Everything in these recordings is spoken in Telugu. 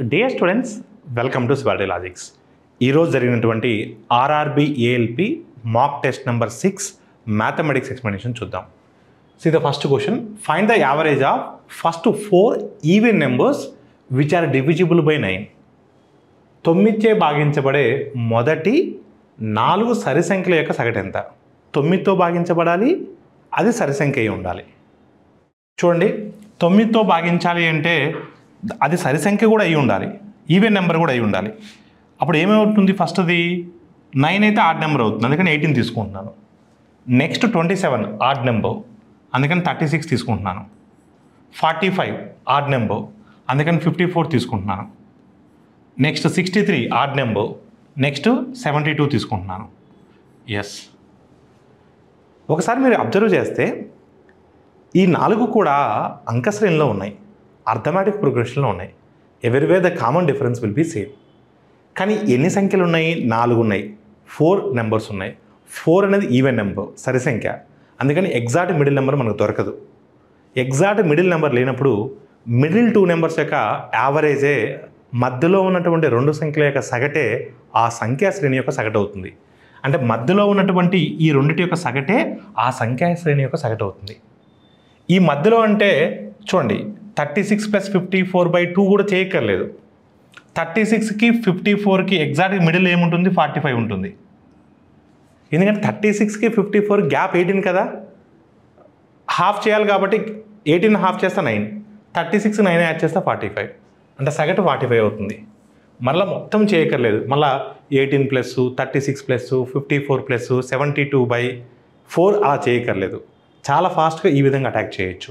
డియర్ స్టూడెంట్స్ వెల్కమ్ టు స్వాడే లాజిక్స్ ఈరోజు జరిగినటువంటి RRB ALP mock test number six mathematics explanation చూద్దాం see the first question find the average of first four even numbers which are divisible by nine తొమ్మిదిచే భాగించబడే మొదటి నాలుగు సరి సంఖ్యల యొక్క సగటు ఎంత తొమ్మిదితో భాగించబడాలి అది సరి సంఖ్య అయి ఉండాలి చూడండి తొమ్మిదితో భాగించాలి అంటే అది సరి సంఖ్య కూడా అయి ఉండాలి ఈవెన్ నెంబర్ కూడా అయి ఉండాలి అప్పుడు ఏమవుతుంది ఫస్ట్ది నైన్ అయితే ఆడ్ నెంబర్ అవుతుంది అందుకని ఎయిటీన్ తీసుకుంటున్నాను next twenty seven odd number అందుకని థర్టీ సిక్స్ తీసుకుంటున్నాను ఫార్టీ ఫైవ్ ఆడ్ నెంబర్ అందుకని ఫిఫ్టీ ఫోర్ తీసుకుంటున్నాను next sixty three odd number next seventy two తీసుకుంటున్నాను ఎస్ ఒకసారి మీరు అబ్జర్వ్ చేస్తే ఈ నాలుగు కూడా అంకశ్రేణిలో ఉన్నాయి అర్థమాటిక్ ప్రోగ్రెషన్లో ఉన్నాయి ఎవరివే the common difference will be same కానీ ఎన్ని సంఖ్యలు ఉన్నాయి నాలుగు ఉన్నాయి ఫోర్ నెంబర్స్ ఉన్నాయి ఫోర్ అనేది ఈవెన్ నెంబర్ సరి సంఖ్య అందుకని ఎగ్జాక్ట్ మిడిల్ నెంబర్ మనకు దొరకదు ఎగ్జాక్ట్ మిడిల్ నెంబర్ లేనప్పుడు మిడిల్ టూ నెంబర్స్ యొక్క యావరేజే మధ్యలో ఉన్నటువంటి రెండు సంఖ్యల యొక్క సగటే ఆ సంఖ్యా శ్రేణి యొక్క సగటు అవుతుంది అంటే మధ్యలో ఉన్నటువంటి ఈ రెండిటి యొక్క సగటే ఆ సంఖ్యా శ్రేణి యొక్క సగటు అవుతుంది ఈ మధ్యలో అంటే చూడండి thirty six plus fifty four by two కూడా చేయక్కర్లేదు థర్టీ సిక్స్కి ఫిఫ్టీ ఫోర్కి ఎగ్జాక్ట్ మిడిల్ ఏముంటుంది ఫార్టీ ఫైవ్ ఉంటుంది ఎందుకంటే థర్టీ సిక్స్కి ఫిఫ్టీ ఫోర్ గ్యాప్ ఎయిటీన్ కదా హాఫ్ చేయాలి కాబట్టి ఎయిటీన్ హాఫ్ చేస్తే nine thirty six nine add చేస్తే ఫార్టీ ఫైవ్ అంటే సగటు ఫార్టీ ఫైవ్ అవుతుంది మళ్ళీ మొత్తం చేయక్కర్లేదు మళ్ళీ eighteen plus thirty six plus fifty four plus seventy two by four అలా చేయక్కర్లేదు చాలా ఫాస్ట్గా ఈ విధంగా అటాక్ చేయొచ్చు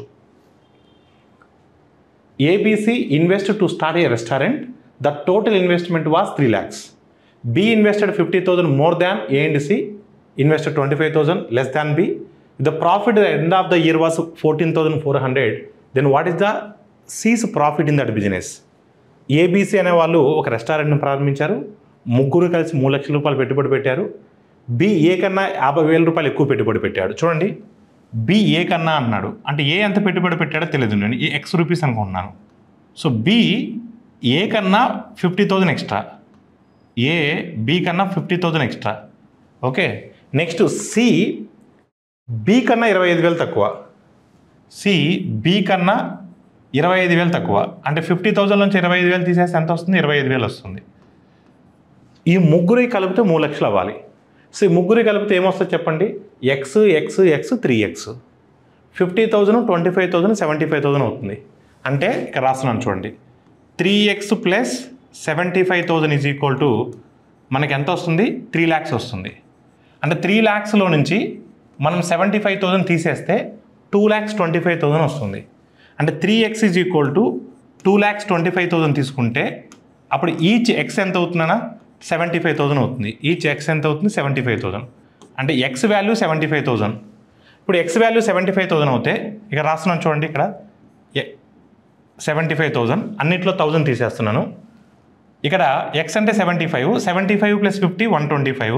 ABC invest to start a restaurant the total investment was three lakhs B invested fifty thousand more than A and C invested twenty five thousand less than B the profit end of the year was fourteen thousand four hundred then what is the C's profit in that business ABC అనే వాళ్ళు ఒక రెస్టారెంట్ని ప్రారంభించారు ముగ్గురు కలిసి మూడు లక్షల రూపాయలు పెట్టుబడి పెట్టారు బి ఏ కన్నా యాభై వేల రూపాయలు ఎక్కువ పెట్టుబడి పెట్టాడు చూడండి బి ఏ కన్నా అన్నాడు అంటే ఏ ఎంత పెట్టుబడి పెట్టాడో తెలియదు నేను ఏ ఎక్స్ రూపీస్ అనుకుంటున్నాను సో బి ఏ కన్నా fifty thousand extra A B కన్నా fifty thousand extra okay next C B కన్నా ఇరవై ఐదు వేలు తక్కువ సి బి కన్నా ఇరవై ఐదు వేలు తక్కువ అంటే ఫిఫ్టీ థౌజండ్ నుంచి ఇరవై ఐదు వేలు తీసేస్తే ఎంత వస్తుంది ఇరవై ఐదు వేలు వస్తుంది ఈ ముగ్గురి కలిపితే మూడు లక్షలు అవ్వాలి సో ఈ ముగ్గురి కలిపితే ఏమొస్తుంది చెప్పండి X X X three X fifty thousand twenty five thousand seventy five thousand అవుతుంది అంటే ఇక్కడ రాస్తున్నాను చూడండి three X plus seventy five thousand is equal to మనకి ఎంత వస్తుంది త్రీ ల్యాక్స్ వస్తుంది అంటే త్రీ ల్యాక్స్లో నుంచి మనం సెవెంటీ ఫైవ్ థౌజండ్ తీసేస్తే two lakhs twenty five thousand వస్తుంది అంటే three X is equal to two lakhs twenty five thousand తీసుకుంటే అప్పుడు ఈచ్ ఎక్స్ ఎంత అవుతుందన్నా సెవెంటీ ఫైవ్ థౌజండ్ అవుతుంది ఈచ్ ఎక్స్ ఎంత అవుతుంది సెవెంటీ ఫైవ్ థౌజండ్ అంటే X value seventy five thousand ఇప్పుడు X value seventy five thousand అవుతే ఇక రాస్తున్నాను చూడండి ఇక్కడ సెవెంటీ ఫైవ్ థౌజండ్ అన్నిట్లో థౌజండ్ తీసేస్తున్నాను ఇక్కడ ఎక్స్ అంటే seventy five seventy five plus fifty one twenty five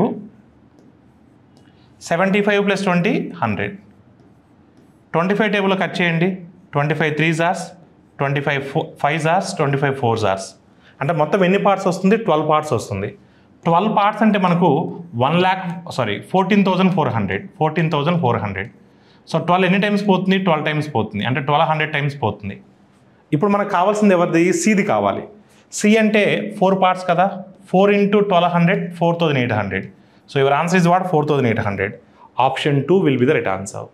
seventy five plus twenty hundred twenty five టేబుల్లో కట్ చేయండి twenty five three jars twenty five four five jars twenty five four jars అంటే మొత్తం ఎన్ని పార్ట్స్ వస్తుంది ట్వెల్వ్ పార్ట్స్ వస్తుంది ట్వెల్వ్ పార్ట్స్ అంటే మనకు one lakh sorry fourteen thousand four hundred fourteen thousand four hundred so twelve ఎన్ని టైమ్స్ పోతుంది ట్వెల్వ్ టైమ్స్ పోతుంది అంటే ట్వెల్వ్ హండ్రెడ్ టైమ్స్ పోతుంది ఇప్పుడు మనకు కావాల్సింది ఎవరిది సిది కావాలి సి అంటే ఫోర్ పార్ట్స్ కదా four into twelve hundred four thousand eight hundred so your answer is what four thousand eight hundred option two will be the right answer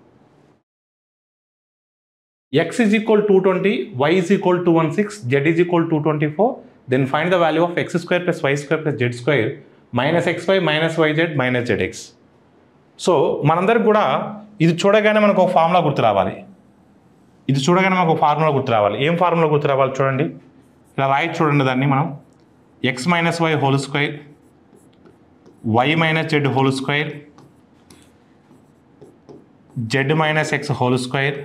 x is equal to 220, y is equal to 16, z is equal to 224, then find the value of x square plus y square plus z square minus xy minus yz minus zx. So మనందరికి కూడా ఇది చూడగానే మనకు ఒక ఫార్ములా గుర్తు రావాలి ఇది చూడగానే మనకు ఒక ఫార్ములా గుర్తు రావాలి ఏం ఫార్ములా గుర్తు రావాలి చూడండి ఇలా రాయి చూడండి దాన్ని మనం x minus y whole square y minus z whole square z minus x whole square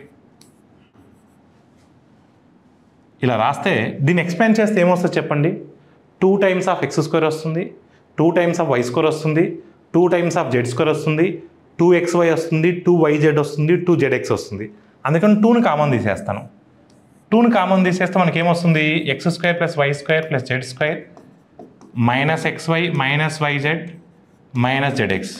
ఇలా రాస్తే దీన్ని ఎక్స్ప్లెయిన్ చేస్తే ఏమొస్తుంది చెప్పండి two times of x square వస్తుంది two times of y square వస్తుంది two times of z square వస్తుంది టూ ఎక్స్ వై వస్తుంది టూ వై జెడ్ వస్తుంది టూ జెడ్ ఎక్స్ వస్తుంది అందుకని టూని కామన్ తీసేస్తాను టూని కామన్ తీసేస్తే మనకి ఏమొస్తుంది x square plus y square plus z square minus x y minus y z minus z x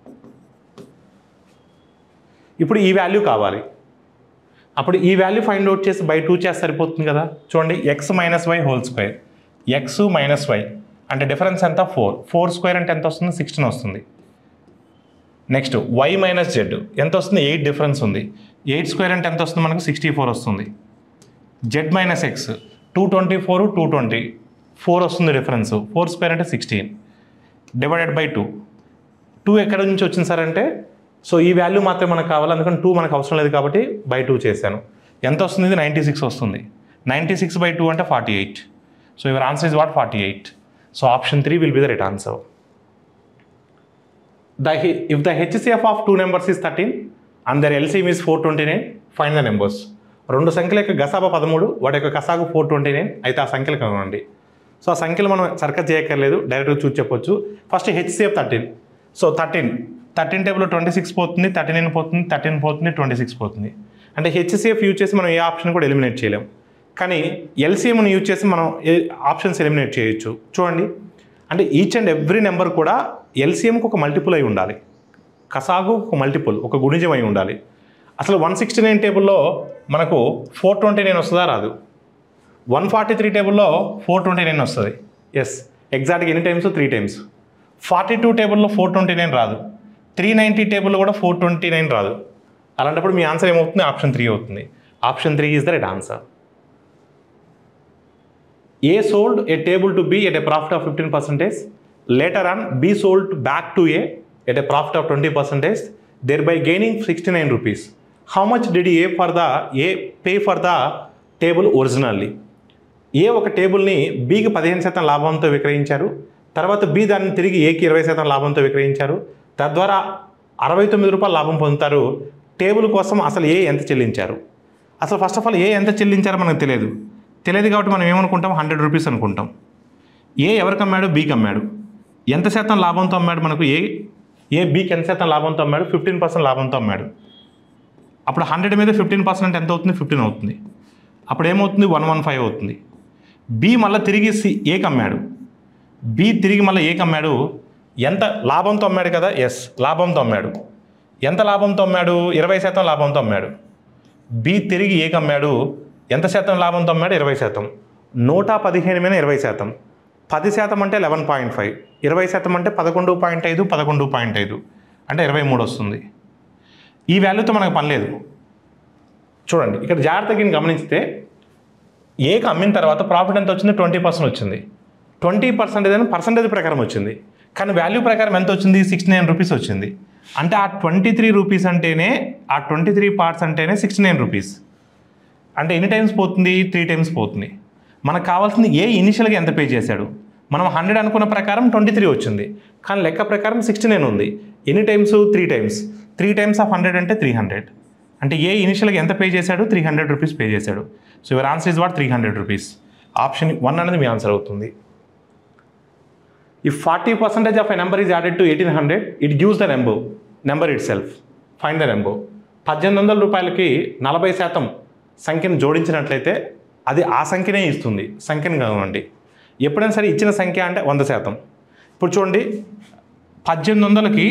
ఇప్పుడు ఈ వాల్యూ కావాలి అప్పుడు ఈ వాల్యూ ఫైండ్ అవుట్ చేసి బై టూ చేస్తే సరిపోతుంది కదా చూడండి x minus y whole square x minus y అంటే డిఫరెన్స్ ఎంత ఫోర్ ఫోర్ స్క్వేర్ అంటే ఎంత వస్తుంది సిక్స్టీన్ వస్తుంది నెక్స్ట్ వై మైనస్ జెడ్ ఎంత వస్తుంది ఎయిట్ డిఫరెన్స్ ఉంది ఎయిట్ స్క్వేర్ అంటే ఎంత వస్తుంది మనకు సిక్స్టీ ఫోర్ వస్తుంది z minus x two twenty four two twenty four వస్తుంది డిఫరెన్స్ ఫోర్ స్క్వేర్ అంటే sixteen divided by two two ఎక్కడ నుంచి వచ్చింది సార్ అంటే సో ఈ వాల్యూ మాత్రమే మనకు కావాలి అందుకని టూ మనకు అవసరం లేదు కాబట్టి బై టూ చేశాను ఎంత వస్తుంది ఇది నైంటీ సిక్స్ వస్తుంది నైంటీ సిక్స్ బై టూ అంటే forty eight so your answer is what forty eight so option three will be the right answer the H- if the HCF of two numbers is 13 and their LCM is 429 find the numbers రెండు సంఖ్యల యొక్క గసాబ పదమూడు వాటి యొక్క కసాగు ఫోర్ ట్వంటీ నైన్ అయితే ఆ సంఖ్యలు కనుగొనండి సో ఆ సంఖ్యలు మనం సర్కస్ చేయక్కర్లేదు డైరెక్ట్గా చూసి చెప్పొచ్చు first HCF thirteen so thirteen thirteen టేబుల్లో ట్వంటీ సిక్స్ పోతుంది థర్టీ నైన్ పోతుంది థర్టీన్ పోతుంది ట్వంటీ సిక్స్ పోతుంది అంటే హెచ్సిఎఫ్ యూజ్ చేసి మనం ఏ ఆప్షన్ కూడా ఎలిమినేట్ చేయలేం కానీ ఎల్సిఎంని యూజ్ చేసి మనం ఏ ఆప్షన్స్ ఎలిమినేట్ చేయొచ్చు చూడండి అంటే ఈచ్ అండ్ ఎవ్రీ నెంబర్ కూడా ఎల్సిఎంకి ఒక మల్టిపుల్ అయి ఉండాలి కసాగు ఒక మల్టిపుల్ ఒక గుణిజం అయి ఉండాలి అసలు వన్ సిక్స్టీ నైన్ టేబుల్లో మనకు ఫోర్ ట్వంటీ నైన్ వస్తుందా రాదు వన్ ఫార్టీ త్రీ టేబుల్లో ఫోర్ ట్వంటీ నైన్ వస్తుంది ఎస్ ఎగ్జాక్ట్గా ఎన్ని times three times forty two టేబుల్లో ఫోర్ ట్వంటీ నైన్ రాదు త్రీ నైంటీ టేబుల్లో కూడా ఫోర్ ట్వంటీ నైన్ రాదు అలాంటప్పుడు మీ ఆన్సర్ ఏమవుతుంది ఆప్షన్ త్రీ అవుతుంది option three is the right answer A sold a table to B at a profit of 15 percentage. Later on, B sold back to A at a profit of 20 percentage, thereby gaining 69 rupees. How much did A for the A pay for the table originally? A ఒక టేబుల్ని బీకి పదిహేను శాతం లాభంతో విక్రయించారు తర్వాత బి దాన్ని తిరిగి ఏకి ఇరవై శాతం లాభంతో విక్రయించారు తద్వారా అరవై తొమ్మిది రూపాయలు లాభం పొందుతారు టేబుల్ కోసం అసలు ఏ ఎంత చెల్లించారు అసలు ఫస్ట్ ఆఫ్ ఆల్ ఏ ఎంత చెల్లించారో మనకు తెలియదు తెలియదు కాబట్టి మనం ఏమనుకుంటాం హండ్రెడ్ రూపీస్ అనుకుంటాం ఏ ఎవరికి అమ్మాడు బీకి అమ్మాడు ఎంత శాతం లాభంతో అమ్మాడు మనకు ఏ ఏ బీకి ఎంత శాతం లాభంతో అమ్మాడు ఫిఫ్టీన్ పర్సెంట్ లాభంతో అమ్మాడు అప్పుడు హండ్రెడ్ మీద ఫిఫ్టీన్ పర్సెంట్ ఎంత అవుతుంది ఫిఫ్టీన్ అవుతుంది అప్పుడు ఏమవుతుంది వన్ వన్ ఫైవ్ అవుతుంది బి మళ్ళీ తిరిగి సి ఏకి అమ్మాడు బి తిరిగి మళ్ళీ ఏకి అమ్మాడు ఎంత లాభంతో అమ్మాడు కదా ఎస్ లాభంతో అమ్మాడు ఎంత లాభంతో అమ్మాడు ఇరవై శాతం లాభంతో అమ్మాడు బి తిరిగి ఏకి అమ్మాడు ఎంత శాతం లాభంతో అమ్మాడు ఇరవై శాతం నూట పదిహేను మీద ఇరవై శాతం పది శాతం అంటే లెవెన్ పాయింట్ ఫైవ్ ఇరవై శాతం అంటే పదకొండు పాయింట్ ఐదు పదకొండు పాయింట్ ఐదు అంటే ఇరవై మూడు వస్తుంది ఈ వాల్యూతో మనకు పని లేదు చూడండి ఇక్కడ జాగ్రత్తగా ఈయన గమనిస్తే ఏకి అమ్మిన తర్వాత ప్రాఫిట్ ఎంత వచ్చింది ట్వంటీ పర్సెంట్ వచ్చింది ట్వంటీ పర్సెంటేజ్ అని పర్సంటేజ్ ప్రకారం వచ్చింది కానీ వాల్యూ ప్రకారం ఎంత వచ్చింది సిక్స్టీ నైన్ రూపీస్ వచ్చింది అంటే ఆ ట్వంటీ త్రీ రూపీస్ అంటేనే ఆ ట్వంటీ త్రీ పార్ట్స్ అంటేనే సిక్స్టీ నైన్ రూపీస్ అంటే ఎన్ని టైమ్స్ పోతుంది త్రీ టైమ్స్ పోతుంది మనకు కావాల్సింది ఏ ఇనిషియల్గా ఎంత పే చేశాడు మనం హండ్రెడ్ అనుకున్న ప్రకారం ట్వంటీ త్రీ వచ్చింది కానీ లెక్క ప్రకారం సిక్స్టీ నైన్ ఉంది ఎన్ని times three times three times of hundred అంటే త్రీ హండ్రెడ్ అంటే ఏ ఇనిషియల్గా ఎంత పే చేశాడు త్రీ హండ్రెడ్ రూపీస్ పే చేశాడు so your answer is what three hundred rupees option one అనేది మీ ఆన్సర్ అవుతుంది If 40% of a number is added to 1800, it gives the number, number itself. Find the number. పద్దెనిమిది వందల రూపాయలకి నలభై శాతం సంఖ్యను జోడించినట్లయితే అది ఆ సంఖ్యనే ఇస్తుంది సంఖ్యను కనుగొనండి ఎప్పుడైనా సరే ఇచ్చిన సంఖ్య అంటే వంద శాతం ఇప్పుడు చూడండి పద్దెనిమిది వందలకి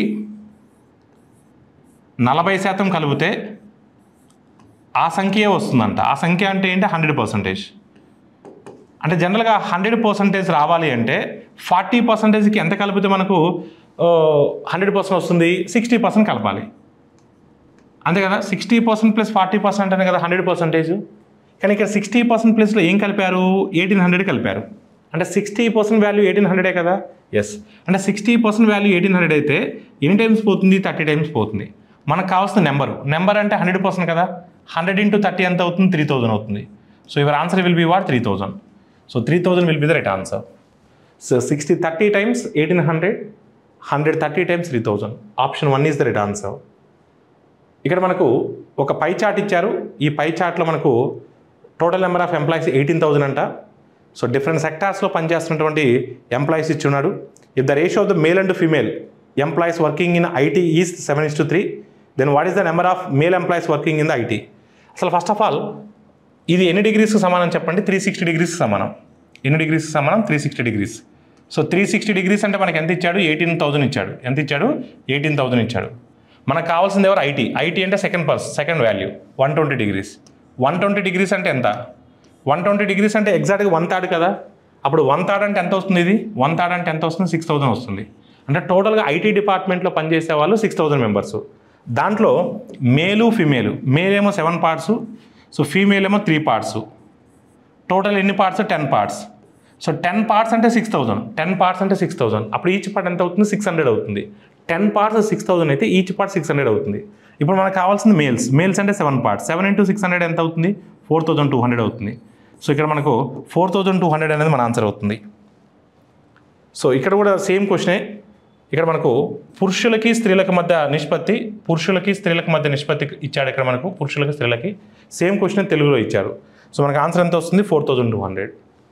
నలభై శాతం కలిపితే ఆ సంఖ్యే వస్తుందంట ఆ సంఖ్య అంటే ఏంటి హండ్రెడ్ పర్సంటేజ్ అంటే జనరల్గా హండ్రెడ్ పర్సంటేజ్ రావాలి అంటే ఫార్టీ పర్సంటేజ్కి ఎంత కలిపితే మనకు హండ్రెడ్ పర్సెంట్ వస్తుంది సిక్స్టీ పర్సెంట్ కలపాలి అంతే కదా sixty percent plus forty percent అనే కదా హండ్రెడ్ పర్సెంటేజ్ కానీ ఇక్కడ సిక్స్టీ పర్సెంట్ ప్లస్లో ఏం కలిపారు ఎయిటీన్ హండ్రెడ్ కలిపారు అంటే సిక్స్టీ పర్సెంట్ వాల్యూ ఎయిటీన్ హండ్రెడే కదా ఎస్ అంటే sixty percent value eighteen hundred అయితే ఎన్ని టైమ్స్ పోతుంది థర్టీ టైమ్స్ పోతుంది మనకు కావాల్సిన నెంబర్ నెంబర్ అంటే హండ్రెడ్ పర్సెంట్ కదా హండ్రెడ్ ఇంటూ థర్టీ ఎంత అవుతుంది త్రీ థౌజండ్ అవుతుంది so your answer will be what three thousand so three thousand will be the right answer so sixty thirty times eighteen hundred hundred thirty times three thousand option one is the right answer ఇక్కడ మనకు ఒక పై చార్ట్ ఇచ్చారు ఈ పై చార్ట్లో మనకు total number of employees eighteen thousand అంట సో డిఫరెంట్ సెక్టార్స్లో పనిచేస్తున్నటువంటి ఎంప్లాయీస్ ఇచ్చున్నాడు if the ratio of the male and female employees working in IT is seven is to three then what is the number of male employees working in the IT అసలు ఫస్ట్ ఆఫ్ ఆల్ ఇది ఎన్ని డిగ్రీస్కి సమానం చెప్పండి త్రీ సిక్స్టీ డిగ్రీస్కి సమానం ఎన్ని డిగ్రీస్కి సమానం three sixty degrees so three sixty degrees అంటే మనకి ఎంత ఇచ్చాడు ఎయిటీన్ థౌసండ్ ఇచ్చాడు ఎంత ఇచ్చాడు ఎయిటీన్ థౌసండ్ ఇచ్చాడు మనకు కావాల్సింది ఎవరు ఐటీ ఐటీ అంటే సెకండ్ పర్స్ second value one twenty degrees one twenty degrees అంటే ఎంత వన్ ట్వంటీ డిగ్రీస్ అంటే ఎగ్జాక్ట్గా వన్ థర్డ్ కదా అప్పుడు వన్ థర్డ్ అంటే ఎంత వస్తుంది ఇది వన్ థర్డ్ అంటే ఎంత వస్తుంది సిక్స్ థౌసండ్ వస్తుంది అంటే టోటల్గా ఐటీ డిపార్ట్మెంట్లో పనిచేసే వాళ్ళు సిక్స్ థౌసండ్ మెంబర్స్ దాంట్లో మేలు ఫిమేలు మేల్ ఏమో సెవెన్ పార్ట్స్ సో ఫీమేల్ ఏమో త్రీ పార్ట్స్ టోటల్ ఎన్ని parts ten parts so ten parts అంటే సిక్స్ థౌసండ్ టెన్ పార్ట్స్ అంటే సిక్స్ థౌసండ్ అప్పుడు ఈచ్ పార్ట్ ఎంత అవుతుంది సిక్స్ హండ్రెడ్ అవుతుంది టెన్ పార్ట్స్ సిక్స్ థౌసండ్ అయితే ఈచ్ పార్ట్ సిక్స్ హండ్రెడ్ అవుతుంది ఇప్పుడు మనకు కావాల్సింది మేల్స్ మేల్స్ అంటే seven parts seven into six hundred ఎంత అవుతుంది ఫోర్ థౌసండ్ టూ హండ్రెడ్ అవుతుంది సో ఇక్కడ మనకు ఫోర్ థౌసండ్ టూ హండ్రెడ్ అనేది మన ఆన్సర్ అవుతుంది సో ఇక్కడ కూడా సేమ్ క్వశ్చనే ఇక్కడ మనకు పురుషులకి స్త్రీలకు మధ్య నిష్పత్తి పురుషులకి స్త్రీలకు మధ్య నిష్పత్తి ఇచ్చాడు ఇక్కడ మనకు పురుషులకి స్త్రీలకి సేమ్ క్వశ్చన్ తెలుగులో ఇచ్చారు సో మనకు ఆన్సర్ ఎంత వస్తుంది four thousand two hundred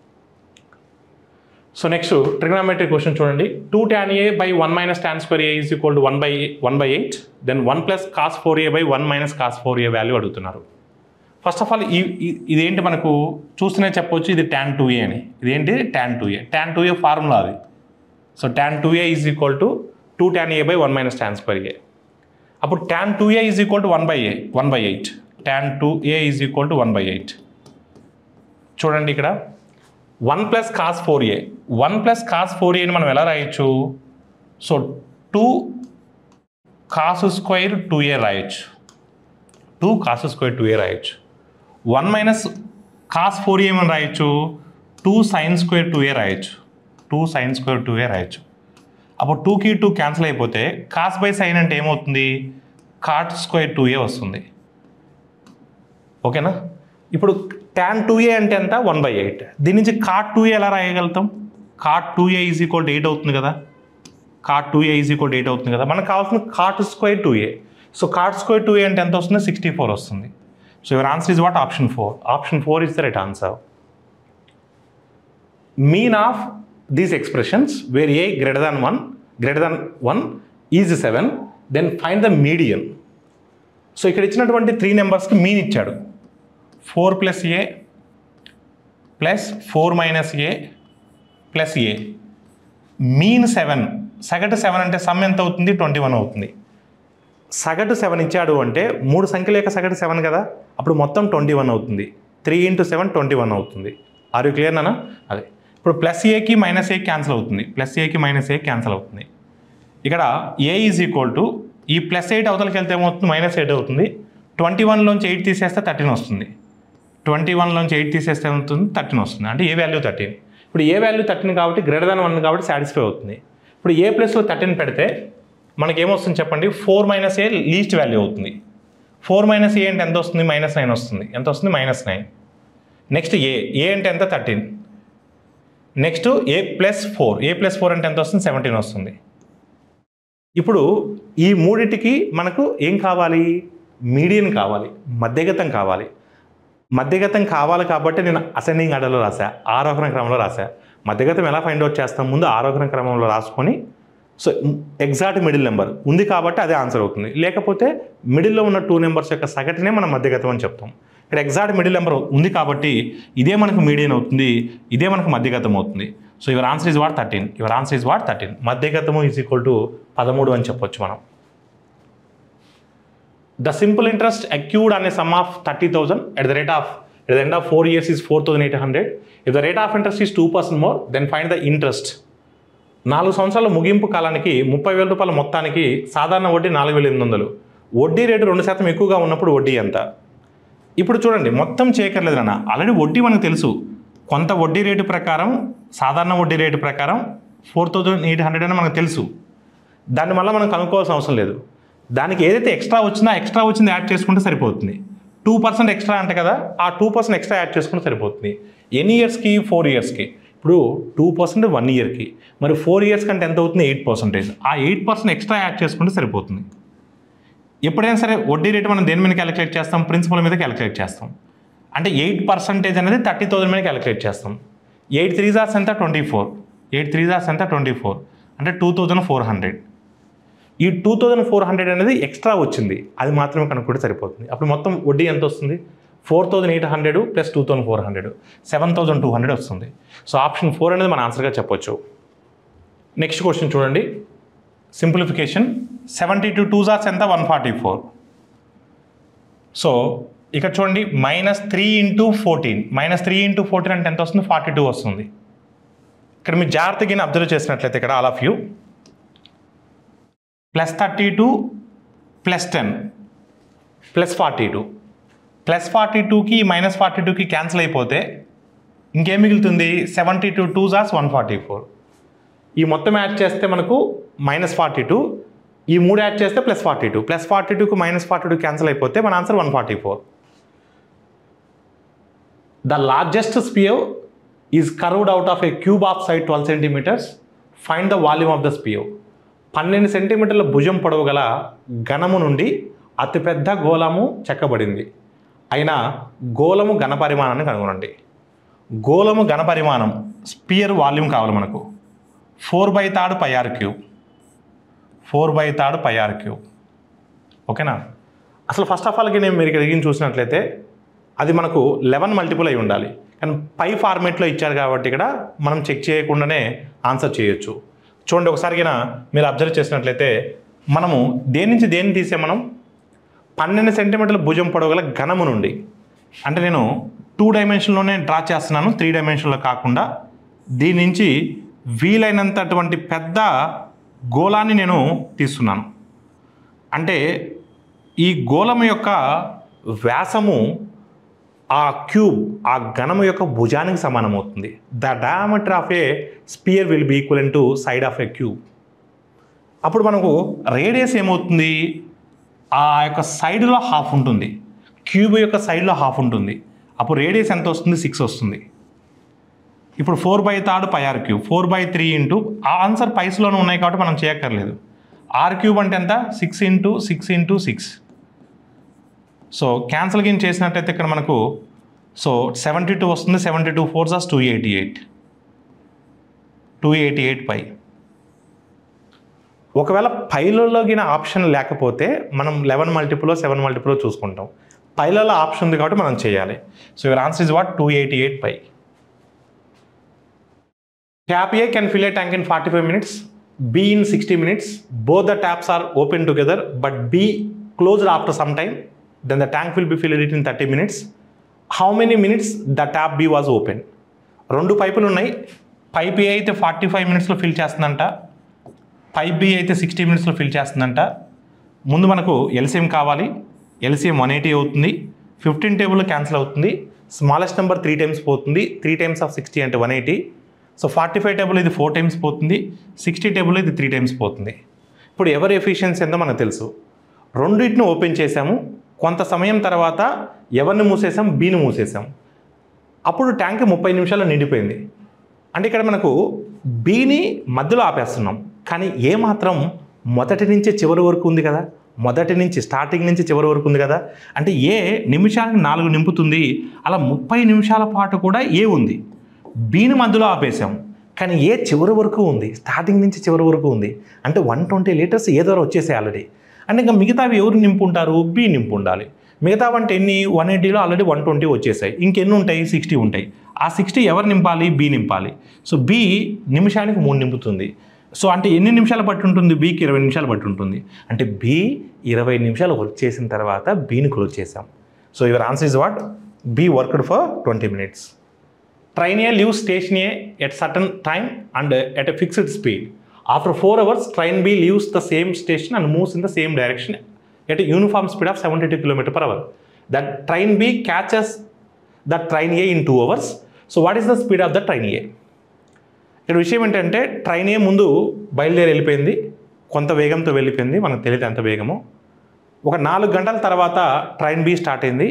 so next trigonometry question చూడండి two tan A by one minus tan square A is equal to one by one by eight then one plus cos four A by one minus cos four A value అడుగుతున్నారు ఫస్ట్ ఆఫ్ ఆల్ ఈ ఈ- ఇదేంటి మనకు చూస్తూనే చెప్పొచ్చు ఇది ట్యాన్ టూ ఏ అని ఇదేంటి tan two A tan two A formula అది so tan two A is equal to two tan A by one minus tan square A అప్పుడు tan two A is equal to one by A one by eight tan two A is equal to one by eight చూడండి ఇక్కడ one plus cos four A one plus cos four ఏని మనం ఎలా రాయొచ్చు so two cos square two A రాయొచ్చు two cos square two A రాయొచ్చు వన్ మైనస్ కాస్ ఫోర్ ఏమని రాయొచ్చు two sine square two A రాయొచ్చు two sine square two A రాయొచ్చు అప్పుడు టూకి టూ క్యాన్సిల్ అయిపోతే కాస్ బై సైన్ అంటే ఏమవుతుంది కాట్ స్క్వేర్ టూ ఏ వస్తుంది ఓకేనా ఇప్పుడు ట్యాన్ టూ ఏ అంటే ఎంత వన్ బై ఎయిట్ దీని నుంచి కాట్ టూ ఏ ఎలా రాయగలుగుతాం cot two A is equal eight అవుతుంది కదా cot two A is equal eight అవుతుంది కదా మనకు కావాల్సిన cot square two A so cot square two A అంటే ఎంత వస్తుంది సిక్స్టీ ఫోర్ వస్తుంది so your answer is what option four option four is the right answer mean of these expressions where A greater than one greater than one is seven then find the median so ఇక్కడ ఇచ్చినటువంటి త్రీ నెంబర్స్కి మీన్ ఇచ్చాడు four plus A plus four minus A plus A mean seven సగటు సెవెన్ అంటే సమ్ ఎంత అవుతుంది ట్వంటీ వన్ అవుతుంది సగటు సెవెన్ ఇచ్చాడు అంటే మూడు సంఖ్యల యొక్క సగటు సెవెన్ కదా అప్పుడు మొత్తం ట్వంటీ వన్ అవుతుంది three into seven twenty one అవుతుంది ఆర్ యూ క్లియర్ నానా అదే ఇప్పుడు ప్లస్ ఏకి మైనస్ ఏ క్యాన్సిల్ అవుతుంది ప్లస్ ఏకి మైనస్ ఏ క్యాన్సిల్ అవుతుంది ఇక్కడ ఏ ఈజ్ ఈక్వల్ టు ఈ ప్లస్ ఎయిట్ అవతలకి వెళ్తే ఏమవుతుంది మైనస్ ఎయిట్ అవుతుంది ట్వంటీ వన్లోంచి ఎయిట్ తీసేస్తే థర్టీన్ వస్తుంది ట్వంటీ వన్లోంచి ఎయిట్ తీసేస్తే ఏమవుతుంది థర్టీన్ వస్తుంది అంటే ఏ వాల్యూ థర్టీన్ ఇప్పుడు ఏ వాల్యూ థర్టీన్ కాబట్టి గ్రేటర్ దాన్ వన్ కాబట్టి సాటిస్ఫై అవుతుంది ఇప్పుడు ఏ ప్లస్లో థర్టీన్ పెడితే మనకి ఏమొస్తుంది చెప్పండి four minus A least value అవుతుంది ఫోర్ మైనస్ ఏ అంటే ఎంత వస్తుంది మైనస్ నైన్ వస్తుంది ఎంత వస్తుంది minus nine next A A అంటే ఎంత thirteen next A plus four A plus four అంటే ఎంత వస్తుంది సెవెంటీన్ వస్తుంది ఇప్పుడు ఈ మూడిటికి మనకు ఏం కావాలి మీడియన్ కావాలి మధ్యగతం కావాలి మధ్యగతం కావాలి కాబట్టి నేను అసెండింగ్ ఆర్డర్లో రాసా ఆరోహణ క్రమంలో రాసా మధ్యగతం ఎలా ఫైండ్ అవుట్ చేస్తాం ముందు ఆరోహణ క్రమంలో రాసుకొని సో ఎగ్జాక్ట్ మిడిల్ నెంబర్ ఉంది కాబట్టి అదే ఆన్సర్ అవుతుంది లేకపోతే మిడిల్లో ఉన్న టూ నెంబర్స్ యొక్క సగటునే మనం మధ్యగతం అని చెప్తాం ఇక్కడ ఎగ్జాక్ట్ మిడిల్ నెంబర్ ఉంది కాబట్టి ఇదే మనకు మీడియన్ అవుతుంది ఇదే మనకు మధ్యగతం అవుతుంది so your answer is what thirteen your answer is what thirteen మధ్యగతము ఈజ్ ఈక్వల్ టు పదమూడు అని చెప్పొచ్చు మనం ద సింపుల్ ఇంట్రెస్ట్ అక్యూడ్ అనే sum of thirty thousand at the rate of at the end of four years is four thousand eight hundred if the rate of interest is two percent more then find the interest నాలుగు సంవత్సరాల ముగింపు కాలానికి ముప్పై వేల రూపాయల మొత్తానికి సాధారణ వడ్డీ నాలుగు వేల ఎనిమిది వందలు వడ్డీ రేటు రెండు శాతం ఎక్కువగా ఉన్నప్పుడు వడ్డీ ఎంత ఇప్పుడు చూడండి మొత్తం చేయక్కర్లేదు నాన్న ఆల్రెడీ వడ్డీ మనకు తెలుసు కొంత వడ్డీ రేటు ప్రకారం సాధారణ వడ్డీ రేటు ప్రకారం ఫోర్ థౌజండ్ ఎయిట్ హండ్రెడ్ అని మనకు తెలుసు దాన్ని మళ్ళీ మనం కనుక్కోవాల్సిన అవసరం లేదు దానికి ఏదైతే ఎక్స్ట్రా వచ్చిందో ఎక్స్ట్రా వచ్చింది యాడ్ చేసుకుంటే సరిపోతుంది టూ పర్సెంట్ ఎక్స్ట్రా అంటే కదా ఆ టూ పర్సెంట్ ఎక్స్ట్రా యాడ్ చేసుకుంటే సరిపోతుంది ఎన్ని ఇయర్స్కి ఫోర్ ఇయర్స్కి ఇప్పుడు టూ పర్సెంట్ వన్ ఇయర్కి మరి ఫోర్ ఇయర్స్ కంటే ఎంత అవుతుంది ఎయిట్ పర్సెంటేజ్ ఆ ఎయిట్ పర్సెంట్ ఎక్స్ట్రా యాడ్ చేసుకుంటే సరిపోతుంది ఎప్పుడైనా సరే వడ్డీ రేటు మనం దేని మీద క్యాలిక్యులేట్ చేస్తాం ప్రిన్సిపల్ మీద క్యాలిక్యులేట్ చేస్తాం అంటే ఎయిట్ పర్సెంటేజ్ అనేది థర్టీ థౌసండ్ మీద క్యాలిక్యులేట్ చేస్తాం ఎయిట్ త్రీ జార్స్ ఎంత twenty four eight three jars ఎంత ట్వంటీ ఫోర్ అంటే టూ థౌజండ్ ఫోర్ హండ్రెడ్ ఈ టూ థౌజండ్ ఫోర్ హండ్రెడ్ అనేది ఎక్స్ట్రా వచ్చింది అది మాత్రమే కనుక్కుంటే సరిపోతుంది అప్పుడు మొత్తం వడ్డీ ఎంత వస్తుంది four thousand eight hundred plus two thousand four hundred seven thousand two hundred వస్తుంది సో ఆప్షన్ ఫోర్ అనేది మన ఆన్సర్గా చెప్పొచ్చు నెక్స్ట్ క్వశ్చన్ చూడండి సింప్లిఫికేషన్ సెవెంటీ టూ టూ జార్స్ ఎంత వన్ ఫార్టీ ఫోర్ సో ఇక్కడ చూడండి minus three into fourteen minus three into fourteen అంటే ఎంత వస్తుంది ఫార్టీ టూ వస్తుంది ఇక్కడ మీరు జాగ్రత్తగా అబ్జర్వ్ చేసినట్లయితే ఇక్కడ all of you plus thirty two plus ten plus forty two plus forty టూకి మైనస్ ఫార్టీ టూకి క్యాన్సిల్ అయిపోతే ఇంకేం మిగులుతుంది సెవెంటీ టూ టూ జార్స్ వన్ ఫార్టీ ఫోర్ ఈ మొత్తం యాడ్ చేస్తే మనకు మైనస్ ఫార్టీ టూ ఈ మూడు యాడ్ చేస్తే plus forty two plus forty టూకి మైనస్ ఫార్టీ టూ క్యాన్సిల్ అయిపోతే మన answer one forty four the largest sphere is carved out of a cube of side twelve centimetres find the volume of the sphere పన్నెండు సెంటీమీటర్ల భుజం పొడవు గల ఘనము నుండి అతిపెద్ద గోళము చెక్కబడింది అయినా గోళము ఘన పరిమాణాన్ని కనుగొనండి గోళము ఘన పరిమాణం స్పియర్ వాల్యూమ్ కావాలి మనకు four by third pi r cube four by third pi r cube ఓకేనా అసలు ఫస్ట్ ఆఫ్ ఆల్కి నేను మీరు ఇక్కడ ఎగిరి చూసినట్లయితే అది మనకు లెవెన్ మల్టిపుల్ అయి ఉండాలి కానీ పై ఫార్మేట్లో ఇచ్చారు కాబట్టి ఇక్కడ మనం చెక్ చేయకుండానే ఆన్సర్ చేయొచ్చు చూడండి ఒకసారి కినా మీరు అబ్జర్వ్ చేసినట్లయితే మనము దేని నుంచి దేన్ని తీసే మనం పన్నెండు సెంటీమీటర్ల భుజం పొడవు గల ఘనము నుండి అంటే నేను టూ డైమెన్షన్లోనే డ్రా చేస్తున్నాను త్రీ డైమెన్షన్లో కాకుండా దీని నుంచి వీలైనంతటువంటి పెద్ద గోళాన్ని నేను తీస్తున్నాను అంటే ఈ గోళం యొక్క వ్యాసము ఆ క్యూబ్ ఆ ఘనము యొక్క భుజానికి సమానమవుతుంది the diameter of a sphere will be equal to side of a cube అప్పుడు మనకు రేడియస్ ఏమవుతుంది ఆ యొక్క సైడ్లో హాఫ్ ఉంటుంది క్యూబ్ యొక్క సైడ్లో హాఫ్ ఉంటుంది అప్పుడు రేడియస్ ఎంత వస్తుంది సిక్స్ వస్తుంది ఇప్పుడు four by third pi r cube four by three into ఆ ఆన్సర్ పైస్లోనే ఉన్నాయి కాబట్టి మనం చేయక్కర్లేదు ఆర్ క్యూబ్ అంటే ఎంత six into six into six so cancel గిన్ చేసినట్టయితే ఇక్కడ మనకు సో సెవెంటీ టూ వస్తుంది సెవెంటీ టూ ఫోర్ జాస్ two eighty eight two eighty eight pi ఒకవేళ పైలలో గిన ఆప్షన్ లేకపోతే మనం లెవెన్ మల్టిపుల్లో సెవెన్ మల్టిపుల్లో చూసుకుంటాం పైలలో ఆప్షన్ ఉంది కాబట్టి మనం చేయాలి so your answer is what two eighty eight pi tap A can fill a tank in forty five minutes B in sixty minutes both the taps are open together but B closed after some time then the tank will be filled it in thirty minutes how many minutes the tap B was open రెండు పైపులు ఉన్నాయి పైప్ ఏ అయితే ఫార్టీ ఫైవ్ మినిట్స్లో ఫిల్ చేస్తుందంట పైప్ బి అయితే సిక్స్టీ మినిట్స్లో ఫిల్ చేస్తుందంట ముందు మనకు ఎల్సిఎం కావాలి ఎల్సిఎం వన్ ఎయిటీ అవుతుంది ఫిఫ్టీన్ టేబుల్ క్యాన్సిల్ అవుతుంది స్మాలెస్ట్ నెంబర్ త్రీ టైమ్స్ పోతుంది త్రీ టైమ్స్ ఆఫ్ సిక్స్టీ అంటే one eighty so forty five table ఇది ఫోర్ టైమ్స్ పోతుంది సిక్స్టీ టేబుల్ ఇది త్రీ టైమ్స్ పోతుంది ఇప్పుడు ఎవరి ఎఫిషియన్సీ ఎంతో మనకు తెలుసు రెండింటిని ఓపెన్ చేసాము కొంత సమయం తర్వాత ఎవరిని మూసేసాం బీని మూసేసాం అప్పుడు ట్యాంక్ ముప్పై నిమిషాల్లో నిండిపోయింది అంటే ఇక్కడ మనకు బీని మధ్యలో ఆపేస్తున్నాం కానీ ఏ మాత్రం మొదటి నుంచి చివరి వరకు ఉంది కదా మొదటి నుంచి స్టార్టింగ్ నుంచి చివరి వరకు ఉంది కదా అంటే ఏ నిమిషానికి నాలుగు నింపుతుంది అలా ముప్పై నిమిషాల పాటు కూడా ఏ ఉంది బీని మధ్యలో ఆపేసాం కానీ ఏ చివరి వరకు ఉంది స్టార్టింగ్ నుంచి చివరి వరకు ఉంది అంటే వన్ ట్వంటీ లీటర్స్ ఏ ద్వారా వచ్చేసాయి ఆల్రెడీ అంటే ఇంకా మిగతావి ఎవరు నింపుంటారు బి నింపు ఉండాలి మిగతా అంటే ఎన్ని వన్ ఎయిటీలో ఆల్రెడీ వన్ ట్వంటీ వచ్చేసాయి ఇంకెన్ని ఉంటాయి సిక్స్టీ ఉంటాయి ఆ సిక్స్టీ ఎవరు నింపాలి బి నింపాలి సో బి నిమిషానికి మూడు నింపుతుంది సో అంటే ఎన్ని నిమిషాలు పట్టి ఉంటుంది బీకి ఇరవై నిమిషాలు పట్టి ఉంటుంది అంటే బి ఇరవై నిమిషాలు వర్క్ చేసిన తర్వాత బీని క్లోజ్ చేసాం so your answer is what B worked for twenty minutes Train A leaves station A at certain time and uh, at a fixed speed. After 4 hours, train B leaves the same station and moves in the same direction at a uniform speed of 72 km per hour. That train B catches the train A in 2 hours. So what is the speed of the train A? ఇక్కడ విషయం ఏంటంటే ట్రైన్ ఏ ముందు బయలుదేరి వెళ్ళిపోయింది కొంత వేగంతో వెళ్ళిపోయింది మనకు తెలియదు ఎంత వేగమో ఒక నాలుగు గంటల తర్వాత ట్రైన్ బి స్టార్ట్ అయింది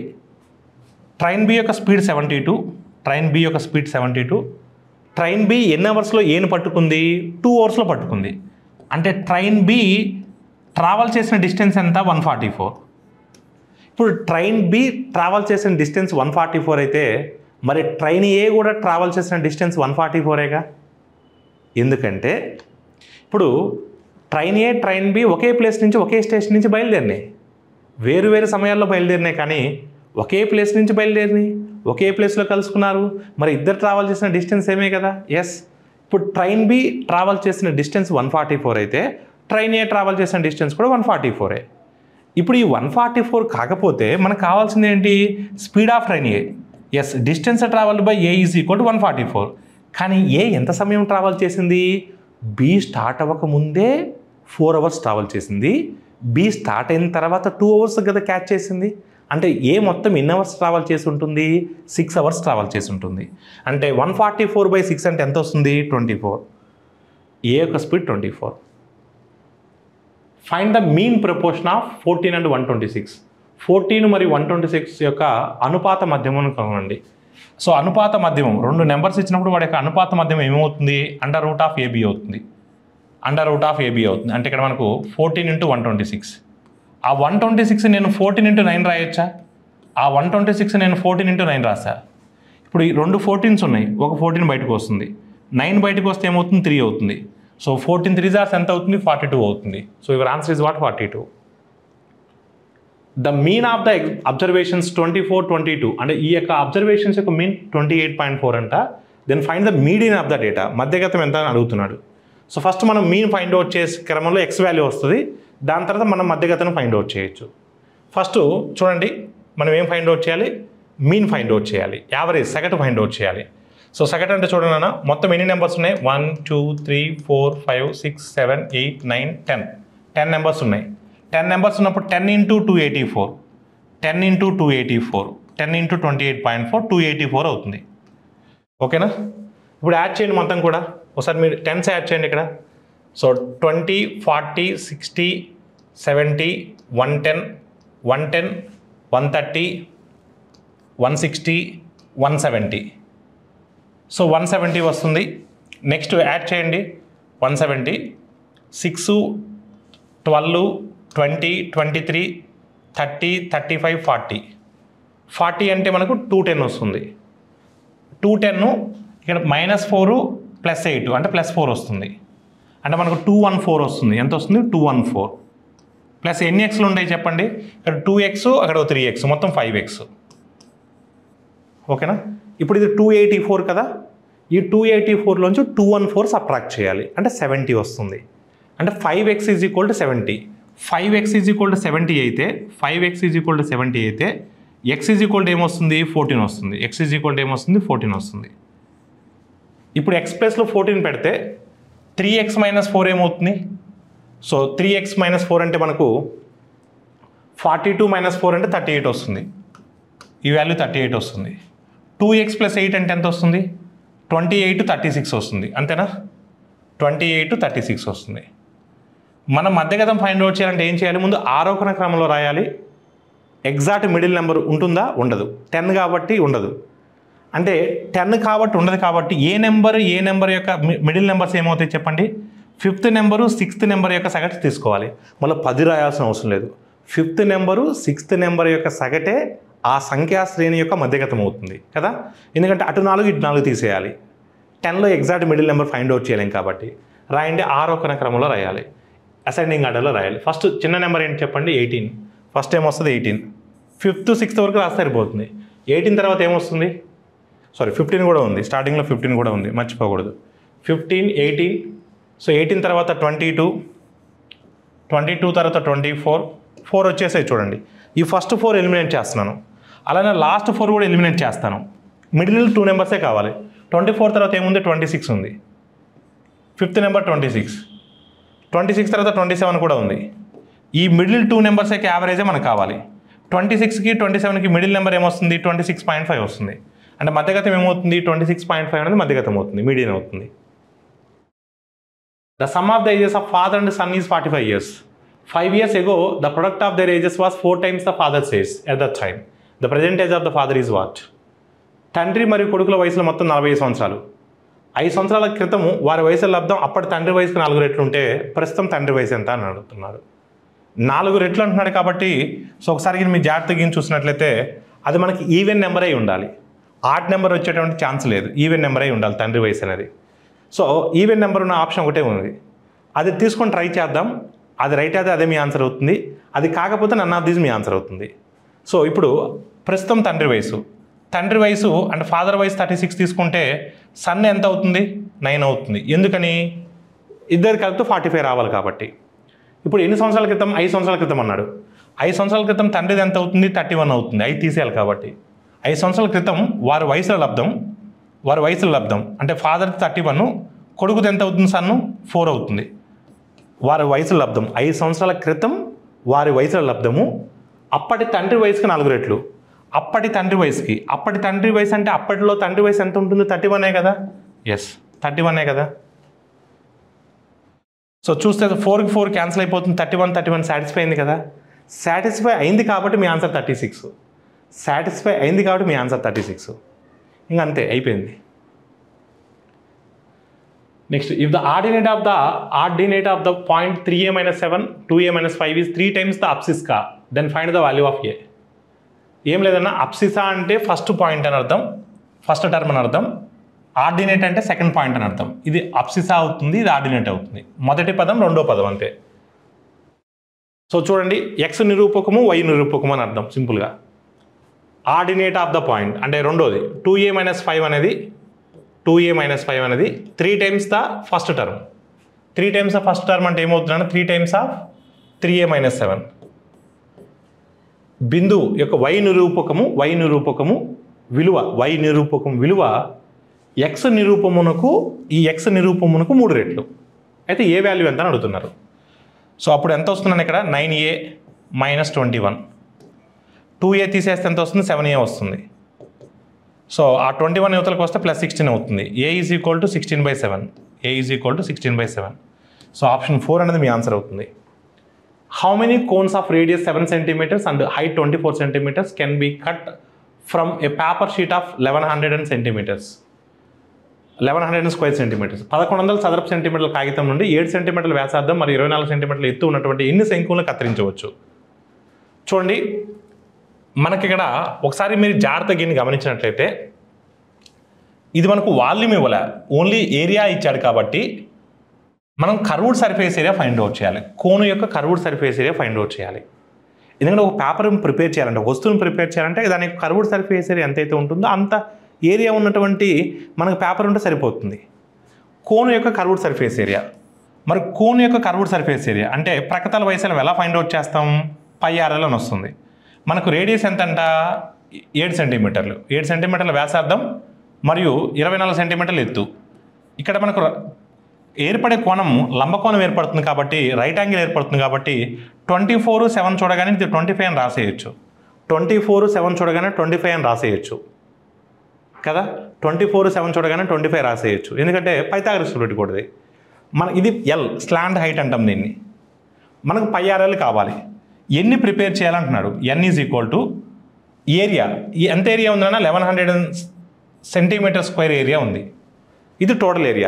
ట్రైన్ బి యొక్క speed seventy two train B యొక్క speed seventy two train B ఎన్ని అవర్స్లో ఏను పట్టుకుంది టూ అవర్స్లో పట్టుకుంది అంటే ట్రైన్ బి ట్రావెల్ చేసిన డిస్టెన్స్ ఎంత వన్ ఫార్టీ ఫోర్ ఇప్పుడు ట్రైన్ బి ట్రావెల్ చేసిన డిస్టెన్స్ వన్ ఫార్టీ ఫోర్ అయితే మరి ట్రైన్ ఏ కూడా ట్రావెల్ చేసిన డిస్టెన్స్ వన్ ఫార్టీ ఫోరేగా ఎందుకంటే ఇప్పుడు ట్రైన్ ఏ ట్రైన్ బి ఒకే ప్లేస్ నుంచి ఒకే స్టేషన్ నుంచి బయలుదేరినాయి వేరు వేరు సమయాల్లో బయలుదేరినాయి కానీ ఒకే ప్లేస్ నుంచి బయలుదేరినాయి ఒకే ప్లేస్లో కలుసుకున్నారు మరి ఇద్దరు ట్రావెల్ చేసిన డిస్టెన్స్ ఏమే కదా ఎస్ ఇప్పుడు ట్రైన్ బి ట్రావెల్ చేసిన డిస్టెన్స్ వన్ ఫార్టీ ఫోర్ అయితే ట్రైన్ ఏ ట్రావెల్ చేసిన డిస్టెన్స్ కూడా వన్ ఫార్టీ ఫోరే ఇప్పుడు ఈ వన్ ఫార్టీ ఫోర్ కాకపోతే మనకు కావాల్సింది ఏంటి speed of train A is distance travel by A is equal to one forty four కానీ ఏ ఎంత సమయం ట్రావెల్ చేసింది బి స్టార్ట్ అవ్వక ముందే ఫోర్ అవర్స్ ట్రావెల్ చేసింది బి స్టార్ట్ అయిన తర్వాత టూ అవర్స్ కదా క్యాచ్ చేసింది అంటే ఏ మొత్తం ఎన్ని అవర్స్ ట్రావెల్ చేసి ఉంటుంది సిక్స్ అవర్స్ ట్రావెల్ చేసి ఉంటుంది అంటే one forty four by six అంటే ఎంత వస్తుంది ట్వంటీ ఫోర్ ఏ యొక్క speed twenty four find the mean proportion of fourteen and one twenty six fourteen మరియు వన్ ట్వంటీ సిక్స్ యొక్క అనుపాత మధ్యమం కనుగొనండి సో అనుపాత మధ్యమం రెండు నెంబర్స్ ఇచ్చినప్పుడు వాడి యొక్క అనుపాత మధ్యమం ఏమవుతుంది అండర్ రూట్ ఆఫ్ ఏబీ అవుతుంది అండర్ రూట్ ఆఫ్ ఏబీ అవుతుంది అంటే ఇక్కడ మనకు fourteen into one twenty six ఆ వన్ ట్వంటీ సిక్స్ నేను ఫోర్టీన్ ఇంటూ నైన్ రాయొచ్చా ఆ వన్ ట్వంటీ సిక్స్ నేను ఫోర్టీన్ ఇంటూ నైన్ రాసా ఇప్పుడు ఈ రెండు ఫోర్టీన్స్ ఉన్నాయి ఒక ఫోర్టీన్ బయటకు వస్తుంది నైన్ బయటకు వస్తే ఏమవుతుంది త్రీ అవుతుంది సో ఫోర్టీన్ త్రీ జార్స్ ఎంత అవుతుంది ఫార్టీ టూ అవుతుంది so your answer is what forty two the mean of the observations twenty four twenty two అంటే ఈ యొక్క అబ్జర్వేషన్స్ యొక్క mean twenty eight point four అంట then find the median of the data మధ్యగతం ఎంత అని అడుగుతున్నాడు సో ఫస్ట్ మనం మీన్ ఫైండ్ అవుట్ చేసే క్రమంలో ఎక్స్ వాల్యూ వస్తుంది దాని తర్వాత మనం మధ్యగతను ఫైండ్ అవుట్ చేయొచ్చు ఫస్ట్ చూడండి మనం ఏం ఫైండ్ అవుట్ చేయాలి మీన్ ఫైండ్ అవుట్ చేయాలి యావరేజ్ సగటు ఫైండ్ అవుట్ చేయాలి సో సగటు అంటే చూడండి అన్న మొత్తం ఎన్ని నెంబర్స్ ఉన్నాయి one two three four five six seven eight nine ten ten numbers ఉన్నాయి టెన్ నెంబర్స్ ఉన్నప్పుడు ten into two eighty four ten into two eighty four ten into twenty eight point four two eighty four అవుతుంది ఓకేనా ఇప్పుడు యాడ్ చేయండి మొత్తం కూడా ఒకసారి మీరు టెన్స్ యాడ్ చేయండి ఇక్కడ so twenty forty sixty seventy one ten one ten one thirty one sixty one seventy so one seventy వస్తుంది నెక్స్ట్ యాడ్ చేయండి one seventy six twelve twenty twenty three thirty thirty five forty forty అంటే మనకు టూ టెన్ వస్తుంది టూ టెన్ ఇక్కడ మైనస్ ఫోర్ ప్లస్ ఎయిట్ అంటే ప్లస్ ఫోర్ వస్తుంది అంటే మనకు టూ వన్ ఫోర్ వస్తుంది ఎంత వస్తుంది టూ వన్ ఫోర్ ప్లస్ ఎన్ని ఎక్స్లు ఉంటాయి చెప్పండి ఇక్కడ టూ ఎక్స్ అక్కడ త్రీ ఎక్స్ మొత్తం ఫైవ్ ఎక్స్ ఓకేనా ఇప్పుడు ఇది టూ ఎయిటీ ఫోర్ కదా ఈ టూ ఎయిటీ ఫోర్లోంచి టూ వన్ ఫోర్ సబ్ట్రాక్ట్ చేయాలి అంటే సెవెంటీ వస్తుంది అంటే five x is equal to seventy five x is equal to seventy అయితే five x is equal to seventy అయితే ఎక్స్ ఈజ్ ఈక్వల్ టు ఏమొస్తుంది ఫోర్టీన్ వస్తుంది ఎక్స్ ఈజ్ ఈక్వల్ టు ఏమొస్తుంది ఫోర్టీన్ వస్తుంది ఇప్పుడు ఎక్స్ ప్లస్లో ఫోర్టీన్ పెడితే త్రీ ఎక్స్ మైనస్ ఫోర్ ఏమవుతుంది so three x minus four అంటే మనకు ఫార్టీ టూ మైనస్ ఫోర్ అంటే థర్టీ ఎయిట్ వస్తుంది ఈ వాల్యూ థర్టీ ఎయిట్ వస్తుంది టూ ఎక్స్ ప్లస్ ఎయిట్ అంటే ఎంత వస్తుంది ట్వంటీ ఎయిట్ థర్టీ సిక్స్ వస్తుంది అంతేనా ట్వంటీ ఎయిట్ థర్టీ సిక్స్ వస్తుంది మనం మధ్యగతం ఫైండ్ అవుట్ చేయాలంటే ఏం చేయాలి ముందు ఆరోహణ క్రమంలో రాయాలి ఎగ్జాక్ట్ మిడిల్ నెంబర్ ఉంటుందా ఉండదు టెన్ కాబట్టి ఉండదు అంటే టెన్ కాబట్టి ఉండదు కాబట్టి ఏ నెంబర్ ఏ నెంబర్ యొక్క మి- మిడిల్ నెంబర్స్ ఏమవుతాయి చెప్పండి ఫిఫ్త్ నెంబరు సిక్స్త్ నెంబర్ యొక్క సగటు తీసుకోవాలి మళ్ళీ పది రాయాల్సిన అవసరం లేదు ఫిఫ్త్ నెంబరు సిక్స్త్ నెంబర్ యొక్క సగటే ఆ సంఖ్యా శ్రేణి యొక్క మధ్యగతం అవుతుంది కదా ఎందుకంటే అటు నాలుగు ఇటు నాలుగు తీసేయాలి టెన్లో exact middle number find out చేయలేం కాబట్టి రాయండి ఆరోహణ క్రమంలో రాయాలి అసెండింగ్ ఆర్డర్లో రాయాలి ఫస్ట్ చిన్న నెంబర్ ఏంటి చెప్పండి ఎయిటీన్ ఫస్ట్ ఏమొస్తుంది ఎయిటీన్ ఫిఫ్త్ సిక్స్త్ వరకు రాస్తే సరిపోతుంది ఎయిటీన్ తర్వాత ఏమొస్తుంది సారీ ఫిఫ్టీన్ కూడా ఉంది స్టార్టింగ్లో ఫిఫ్టీన్ కూడా ఉంది మర్చిపోకూడదు ఫిఫ్టీన్ ఎయిటీన్ సో ఎయిటీన్ తర్వాత ట్వంటీ టూ ట్వంటీ టూ తర్వాత ట్వంటీ ఫోర్ ఫోర్ వచ్చేసాయి చూడండి ఈ ఫస్ట్ ఫోర్ ఎలిమినేట్ చేస్తున్నాను అలానే లాస్ట్ ఫోర్ కూడా ఎలిమినేట్ చేస్తాను మిడిల్ టూ నెంబర్సే కావాలి ట్వంటీ ఫోర్ తర్వాత ఏముంది ట్వంటీ సిక్స్ ఉంది fifth number twenty six twenty six తర్వాత ట్వంటీ సెవెన్ కూడా ఉంది ఈ మిడిల్ టూ నెంబర్స్ యొక్క యావరేజే మనకు కావాలి ట్వంటీ సిక్స్కి ట్వంటీ సెవెన్కి మిడిల్ నెంబర్ ఏమొస్తుంది ట్వంటీ సిక్స్ పాయింట్ ఫైవ్ వస్తుంది అంటే మధ్యగతం ఏమవుతుంది ట్వంటీ సిక్స్ పాయింట్ ఫైవ్ అనేది మధ్యగతం అవుతుంది మీడియన్ అవుతుంది the sum of the ages of father and son is forty five years five years ago the product of their ages was four times the father's age at that time the present age of the father is what తండ్రి మరియు కొడుకుల వయసులో మొత్తం నలభై ఐదు సంవత్సరాలు ఐదు సంవత్సరాల క్రితము వారి వయసు లబ్ధం అప్పటి తండ్రి వయసుకు నాలుగు రెట్లు ఉంటే ప్రస్తుతం తండ్రి వయసు ఎంత అని అడుగుతున్నారు నాలుగు రెట్లు అంటున్నాడు కాబట్టి సో ఒకసారి మీరు జాగ్రత్తగా గిని చూసినట్లయితే అది మనకి ఈవెన్ నెంబర్ అయి ఉండాలి ఆడ్ నెంబర్ వచ్చేటువంటి ఛాన్స్ లేదు ఈవెన్ నెంబర్ అయి ఉండాలి తండ్రి వయసు అనేది సో ఈవెన్ నెంబర్ ఉన్న ఆప్షన్ ఒకటే ఉంది అది తీసుకొని ట్రై చేద్దాం అది రైట్ అయితే అదే మీ ఆన్సర్ అవుతుంది అది కాకపోతే నన్ ఆఫ్ దీస్ మీ ఆన్సర్ అవుతుంది సో ఇప్పుడు ప్రస్తుతం తండ్రి వయసు తండ్రి వయసు అంటే ఫాదర్ వయసు థర్టీ సిక్స్ తీసుకుంటే సన్ ఎంత అవుతుంది నైన్ అవుతుంది ఎందుకని ఇద్దరు కలిపితే ఫార్టీ ఫైవ్ రావాలి కాబట్టి ఇప్పుడు ఎన్ని సంవత్సరాల క్రితం ఐదు సంవత్సరాల క్రితం అన్నాడు ఐదు సంవత్సరాల క్రితం తండ్రిది ఎంత అవుతుంది థర్టీ వన్ అవుతుంది ఐదు తీసేయాలి కాబట్టి ఐదు సంవత్సరాల క్రితం వారి వయసులో లబ్ధం వారి వయసులో లబ్ధం అంటే ఫాదర్ థర్టీ వన్ కొడుకుది ఎంత అవుతుంది సన్ను ఫోర్ అవుతుంది వారి వయసు లబ్ధం ఐదు సంవత్సరాల క్రితం వారి వయసుల లబ్ధము అప్పటి తండ్రి వయసుకి నాలుగు రెట్లు అప్పటి తండ్రి వయసుకి అప్పటి తండ్రి వయసు అంటే అప్పటిలో తండ్రి వయసు ఎంత ఉంటుంది థర్టీ వనే కదా ఎస్ థర్టీ వనే కదా సో చూస్తే ఫోర్కి ఫోర్ క్యాన్సిల్ అయిపోతుంది thirty one thirty one satisfy అయింది కదా సాటిస్ఫై అయింది కాబట్టి మీ ఆన్సర్ థర్టీ సిక్స్ సాటిస్ఫై అయింది కాబట్టి మీ ఆన్సర్ థర్టీ సిక్స్ ఇంకా అంతే అయిపోయింది next if the ordinate of the ordinate of the point three a minus seven two a minus five is three times the abscissa then find the value of a ఏం లేదన్నా అప్సిసా అంటే ఫస్ట్ పాయింట్ అని అర్థం ఫస్ట్ టర్మ్ అని అర్థం ఆర్డినేట్ అంటే సెకండ్ పాయింట్ అని అర్థం ఇది అప్సిసా అవుతుంది ఇది ఆర్డినేట్ అవుతుంది మొదటి పదం రెండో పదం అంతే సో చూడండి ఎక్స్ నిరూపకము వై నిరూపకము అని అర్థం సింపుల్గా ఆర్డినేట్ ఆఫ్ ద పాయింట్ అంటే రెండోది టూ ఏ మైనస్ ఫైవ్ అనేది టూ ఏ మైనస్ ఫైవ్ అనేది three times the first term three times of first term అంటే ఏమవుతుందంటే three times of three a minus seven బిందు యొక్క వై నిరూపకము వై నిరూపకము విలువ వై నిరూపకం విలువ ఎక్స్ నిరూపమునకు ఈ ఎక్స్ నిరూపమునకు మూడు రెట్లు అయితే ఏ వాల్యూ ఎంత అని అడుగుతున్నారు సో అప్పుడు ఎంత వస్తుందని ఇక్కడ nine a minus twenty one two a తీసేస్తే ఎంత వస్తుంది సెవెన్ ఏ వస్తుంది సో ఆ ట్వంటీ వన్ యువతలకు వస్తే ప్లస్ సిక్స్టీన్ అవుతుంది a is equal to sixteen by seven a is equal to sixteen by seven so option four అనేది మీ ఆన్సర్ అవుతుంది how many cones of radius seven centimeters and height twenty four centimeters can be cut from a paper sheet of eleven hundred and centimeters eleven hundred and square centimeters పదకొండు వందల చదరపు సెంటీమీటర్ల కాగితం నుండి ఏడు సెంటీమీటర్ల వ్యాసార్థం మరియు ఇరవై నాలుగు సెంటీమీటర్ల ఎత్తు ఉన్నటువంటి ఎన్ని శంకులను కత్తిరించవచ్చు చూడండి మనకి ఇక్కడ ఒకసారి మీరు జాగ్రత్త గిన్ని గమనించినట్లయితే ఇది మనకు వాల్యూమ్ ఇవ్వలే ఓన్లీ ఏరియా ఇచ్చాడు కాబట్టి మనం curved surface area find out చేయాలి కోను యొక్క curved surface area find out చేయాలి ఎందుకంటే ఒక పేపర్ ప్రిపేర్ చేయాలంటే ఒక వస్తువుని ప్రిపేర్ చేయాలంటే దాని కర్వ్డ్ సర్ఫేస్ ఏరియా ఎంతైతే ఉంటుందో అంత ఏరియా ఉన్నటువంటి మనకు పేపర్ ఉంటే సరిపోతుంది కోను యొక్క కర్వ్డ్ సర్ఫేస్ ఏరియా మరి కోన్ యొక్క కర్వ్డ్ సర్ఫేస్ ఏరియా అంటే ప్రకతల వయసులో ఎలా ఫైండ్ అవుట్ చేస్తాం పై ఆర్ఎల్ అని వస్తుంది మనకు రేడియస్ ఎంత అంట ఏడు సెంటీమీటర్లు ఏడు సెంటీమీటర్ల వ్యాసార్థం మరియు ఇరవై నాలుగు సెంటీమీటర్ల ఎత్తు ఇక్కడ మనకు ర- ఏర్పడే కోణం లంబకోణం ఏర్పడుతుంది కాబట్టి రైట్ యాంగిల్ ఏర్పడుతుంది కాబట్టి ట్వంటీ ఫోర్ సెవెన్ చూడగానే ఇది ట్వంటీ ఫైవ్ అని రాసేయచ్చు ట్వంటీ ఫోర్ సెవెన్ చూడగానే ట్వంటీ ఫైవ్ అని రాసేయచ్చు కదా ట్వంటీ ఫోర్ సెవెన్ చూడగానే ట్వంటీ ఫైవ్ రాసేయచ్చు ఎందుకంటే పైతాగరస్ పెట్టుకూడదు మన ఇది ఎల్ స్లాండ్ హైట్ అంటాం దీన్ని మనకు పై ఆర్ఎల్ కావాలి ఎన్ని ప్రిపేర్ చేయాలంటున్నాడు N is equal to area ఈ ఎంత ఏరియా ఉందన్నా eleven hundred centimeter square area ఉంది ఇది టోటల్ ఏరియా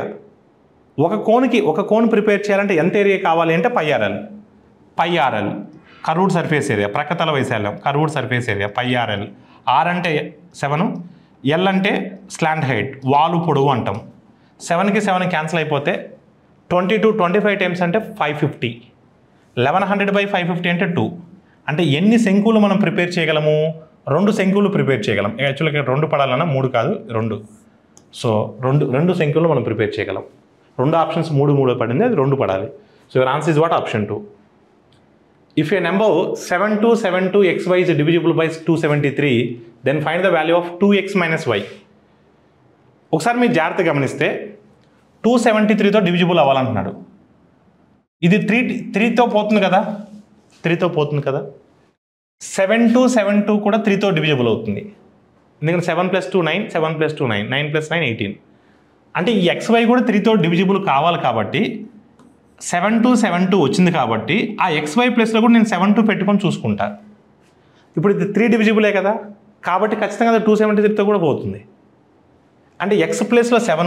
ఒక కోన్కి ఒక కోన్ ప్రిపేర్ చేయాలంటే ఎంత ఏరియా కావాలి అంటే pi R L pi R L curved surface area ప్రక్కతల వైశాల్యం curved surface area pi R L R అంటే సెవెన్ ఎల్ అంటే స్లాండ్ హైట్ వాలు పొడవు అంటాం సెవెన్కి సెవెన్ క్యాన్సిల్ అయిపోతే twenty two twenty five times అంటే five fifty eleven hundred by five fifty అంటే టూ అంటే ఎన్ని శంకులు మనం ప్రిపేర్ చేయగలము రెండు శంకులు ప్రిపేర్ చేయగలం యాక్చువల్గా రెండు పడాలన్నా మూడు కాదు రెండు సో రెండు రెండు శంకులు మనం ప్రిపేర్ చేయగలం రెండు ఆప్షన్స్ మూడు మూడు పడింది అది రెండు పడాలి so your answer is what option two if a number seven two seven two X Y is divisible by two seventy three then find the value of two X minus Y ఒకసారి మీరు జాగ్రత్త గమనిస్తే టూ సెవెంటీ త్రీతో డివిజిబుల్ అవ్వాలంటున్నాడు ఇది త్రీ త్రీతో పోతుంది కదా త్రీతో పోతుంది కదా సెవెన్ టూ సెవెన్ టూ కూడా త్రీతో డివిజిబుల్ అవుతుంది ఎందుకంటే seven plus two nine seven plus two nine nine plus nine eighteen అంటే ఈ ఎక్స్ వై కూడా త్రీతో డివిజిబుల్ కావాలి కాబట్టి సెవెన్ టూ సెవెన్ టూ వచ్చింది కాబట్టి ఆ ఎక్స్ వై ప్లస్లో కూడా నేను సెవెన్ టూ పెట్టుకొని చూసుకుంటా ఇప్పుడు ఇది త్రీ డివిజిబులే కదా కాబట్టి ఖచ్చితంగా టూ సెవెంటీ త్రీతో కూడా పోతుంది అంటే ఎక్స్ ప్లేస్లో సెవెను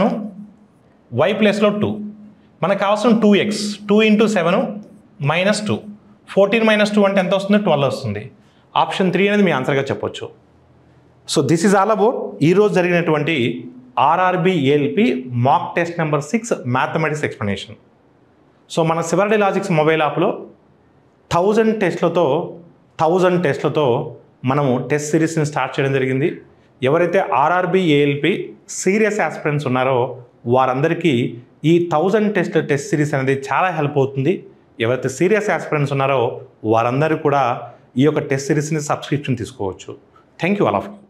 వై ప్లేస్లో టూ మనకు కావాల్సిన two X two into seven minus two fourteen minus two అంటే ఎంత వస్తుంది ట్వెల్వ్ వస్తుంది ఆప్షన్ త్రీ అనేది మీ ఆన్సర్గా చెప్పొచ్చు so this is all about ఈరోజు జరిగినటువంటి RRB ALP mock test number six mathematics explanation so మన సివర్డి లాజిక్స్ మొబైల్ యాప్లో థౌజండ్ టెస్ట్లతో థౌజండ్ టెస్ట్లతో మనము టెస్ట్ సిరీస్ని స్టార్ట్ చేయడం జరిగింది ఎవరైతే ఆర్ఆర్బి ఏఎల్పి సీరియస్ ఆస్పిరెంట్స్ ఉన్నారో వారందరికీ ఈ థౌజండ్ టెస్ట్ టెస్ట్ సిరీస్ అనేది చాలా హెల్ప్ అవుతుంది ఎవరైతే సీరియస్ ఆస్పిరెంట్స్ ఉన్నారో వారందరూ కూడా ఈ యొక్క టెస్ట్ సిరీస్ని సబ్స్క్రిప్షన్ తీసుకోవచ్చు thank you all of you